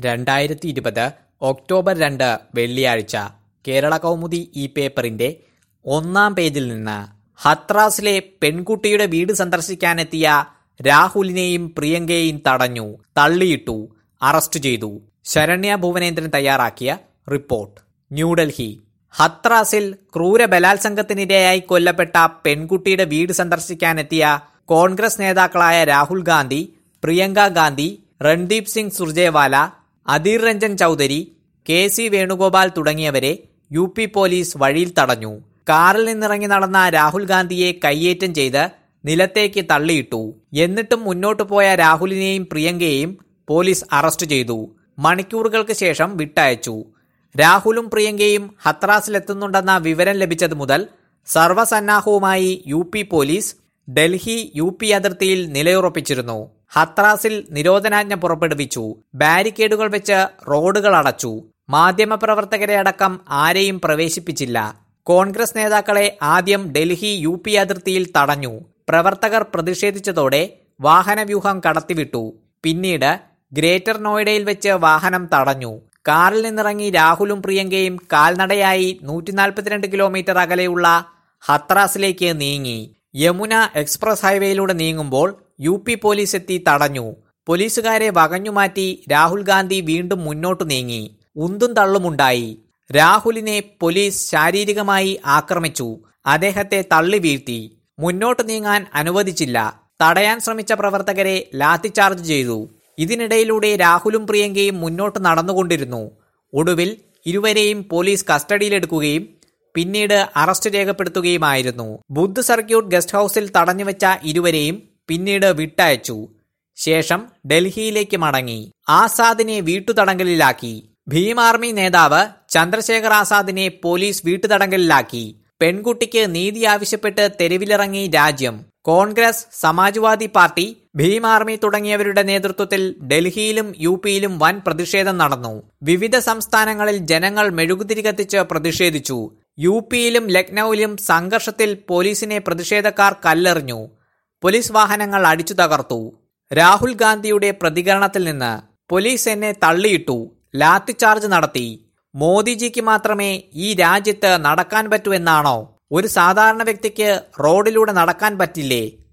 രണ്ടായിരത്തി ഇരുപത് ഒക്ടോബർ രണ്ട് വെള്ളിയാഴ്ച കേരള കൗമുദി ഈ പേപ്പറിന്റെ ഒന്നാം പേജിൽ നിന്ന് ഹത്രാസിലെ പെൺകുട്ടിയുടെ വീട് സന്ദർശിക്കാനെത്തിയ രാഹുലിനെയും പ്രിയങ്കയെയും തടഞ്ഞു തള്ളിയിട്ടു അറസ്റ്റ് ചെയ്തു ശരണ്യ ഭുവനേന്ദ്രൻ തയ്യാറാക്കിയ റിപ്പോർട്ട് ന്യൂഡൽഹി ഹത്രാസിൽ ക്രൂര ബലാത്സംഗത്തിനിരയായി കൊല്ലപ്പെട്ട പെൺകുട്ടിയുടെ വീട് സന്ദർശിക്കാനെത്തിയ കോൺഗ്രസ് നേതാക്കളായ രാഹുൽ ഗാന്ധി പ്രിയങ്ക ഗാന്ധി രൺദീപ് സിംഗ് സുർജേവാല അധീർ രഞ്ജൻ ചൌധരി കെ സി വേണുഗോപാൽ തുടങ്ങിയവരെ യു പി പോലീസ് വഴിയിൽ തടഞ്ഞു കാറിൽ നിന്നിറങ്ങി നടന്ന രാഹുൽ ഗാന്ധിയെ കയ്യേറ്റം ചെയ്ത് നിലത്തേക്ക് തള്ളിയിട്ടു എന്നിട്ടും മുന്നോട്ടു പോയ രാഹുലിനെയും പ്രിയങ്കയെയും പോലീസ് അറസ്റ്റ് ചെയ്തു മണിക്കൂറുകൾക്ക് ശേഷം വിട്ടയച്ചു രാഹുലും പ്രിയങ്കയും ഹത്രാസിലെത്തുന്നുണ്ടെന്ന വിവരം ലഭിച്ചത് മുതൽ സർവസന്നാഹവുമായി U P police Delhi U P അതിർത്തിയിൽ നിലയുറപ്പിച്ചിരുന്നു ഹത്രാസിൽ നിരോധനാജ്ഞ പുറപ്പെടുവിച്ചു ബാരിക്കേഡുകൾ വെച്ച് റോഡുകൾ അടച്ചു മാധ്യമപ്രവർത്തകരെ അടക്കം ആരെയും പ്രവേശിപ്പിച്ചില്ല കോൺഗ്രസ് നേതാക്കളെ ആദ്യം ഡൽഹി യു പി അതിർത്തിയിൽ തടഞ്ഞു പ്രവർത്തകർ പ്രതിഷേധിച്ചതോടെ വാഹനവ്യൂഹം കടത്തിവിട്ടു പിന്നീട് ഗ്രേറ്റർ നോയിഡയിൽ വെച്ച് വാഹനം തടഞ്ഞു കാറിൽ നിന്നിറങ്ങി രാഹുലും പ്രിയങ്കയും കാൽനടയായി നൂറ്റി നാൽപ്പത്തിരണ്ട് കിലോമീറ്റർ അകലെയുള്ള ഹത്രാസിലേക്ക് നീങ്ങി യമുന എക്സ്പ്രസ് ഹൈവേയിലൂടെ നീങ്ങുമ്പോൾ യു പി പോലീസ് എത്തി തടഞ്ഞു പോലീസുകാരെ വകഞ്ഞുമാറ്റി രാഹുൽ ഗാന്ധി വീണ്ടും മുന്നോട്ടു നീങ്ങി ഉന്തും തള്ളുമുണ്ടായി രാഹുലിനെ പോലീസ് ശാരീരികമായി ആക്രമിച്ചു അദ്ദേഹത്തെ തള്ളി വീഴ്ത്തി മുന്നോട്ടു നീങ്ങാൻ അനുവദിച്ചില്ല തടയാൻ ശ്രമിച്ച പ്രവർത്തകരെ ലാത്തിചാർജ് ചെയ്തു ഇതിനിടയിലൂടെ രാഹുലും പ്രിയങ്കയും മുന്നോട്ട് നടന്നുകൊണ്ടിരുന്നു ഒടുവിൽ ഇരുവരെയും പോലീസ് കസ്റ്റഡിയിലെടുക്കുകയും പിന്നീട് അറസ്റ്റ് രേഖപ്പെടുത്തുകയുമായിരുന്നു ബുദ്ധ് സർക്യൂട്ട് ഗസ്റ്റ് ഹൌസിൽ തടഞ്ഞുവെച്ച ഇരുവരെയും പിന്നീട് വിട്ടയച്ചു ശേഷം ഡൽഹിയിലേക്ക് മടങ്ങി ആസാദിനെ വീട്ടുതടങ്കലിലാക്കി ഭീം ആർമി നേതാവ് ചന്ദ്രശേഖർ ആസാദിനെ പോലീസ് വീട്ടുതടങ്കലിലാക്കി പെൺകുട്ടിക്ക് നീതി ആവശ്യപ്പെട്ട് തെരുവിലിറങ്ങി രാജ്യം Congress Samajwadi party Bhim army തുടങ്ങിയവരുടെ നേതൃത്വത്തിൽ ഡൽഹിയിലും യു പിയിലും വൻ പ്രതിഷേധം നടന്നു വിവിധ സംസ്ഥാനങ്ങളിൽ ജനങ്ങൾ മെഴുകുതിരി കത്തിച്ച് പ്രതിഷേധിച്ചു യു പിയിലും ലക്നൌവിലും സംഘർഷത്തിൽ പോലീസിനെ പ്രതിഷേധക്കാർ കല്ലെറിഞ്ഞു പോലീസ് വാഹനങ്ങൾ അടിച്ചു തകർത്തു രാഹുൽ ഗാന്ധിയുടെ പ്രതികരണത്തിൽ നിന്ന് പോലീസ് എന്നെ തള്ളിയിട്ടു ലാത്തിചാർജ് നടത്തി മോദിജിക്ക് മാത്രമേ ഈ രാജ്യത്ത് നടക്കാൻ പറ്റൂ എന്നാണോ ഒരു സാധാരണ വ്യക്തിക്ക് റോഡിലൂടെ നടക്കാൻ പറ്റില്ലേ